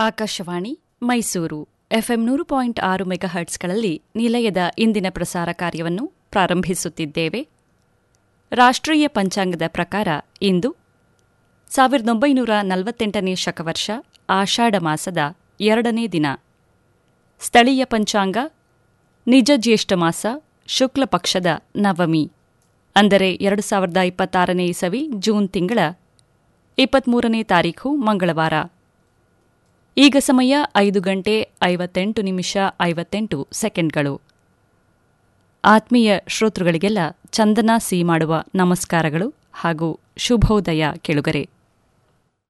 Akashvani Mysuru FM ನೂರು point ಆರು ಮೆಗಾಹರ್ಟ್ಸ್ಗಳಲ್ಲಿ ನಿಲಯದ ಇಂದಿನ ಪ್ರಸಾರ ಕಾರ್ಯವನ್ನು ಪ್ರಾರಂಭಿಸುತ್ತಿದ್ದೇವೆ ರಾಷ್ಟ್ರೀಯ ಪಂಚಾಂಗದ ಪ್ರಕಾರ ಇಂದು ಸಾವಿರದ ಒಂಬೈನೂರ ನಲವತ್ತೆಂಟನೇ ಶಕವರ್ಷ ಆಷಾಢ ಮಾಸದ ಎರಡನೇ ದಿನ ಸ್ಥಳೀಯ ಪಂಚಾಂಗ ನಿಜ ಜ್ಯೇಷ್ಠ ಮಾಸ ಶುಕ್ಲ ಪಕ್ಷದ ನವಮಿ ಅಂದರೆ ಎರಡು ಸಾವಿರದ ಇಪ್ಪತ್ತಾರನೇ ಇಸವಿ ಜೂನ್ ತಿಂಗಳ ಇಪ್ಪತ್ಮೂರನೇ ತಾರೀಖು ಮಂಗಳವಾರ ಈಗ ಸಮಯ ಐದು ಗಂಟೆ ಐವತ್ತೆಂಟು ನಿಮಿಷ ಐವತ್ತೆಂಟು ಸೆಕೆಂಡ್ಗಳು ಆತ್ಮೀಯ ಶ್ರೋತೃಗಳಿಗೆಲ್ಲ ಚಂದನ ಸಿ ಮಾಡುವ ನಮಸ್ಕಾರಗಳು ಹಾಗೂ ಶುಭೋದಯ ಕೆಳುಗರೆ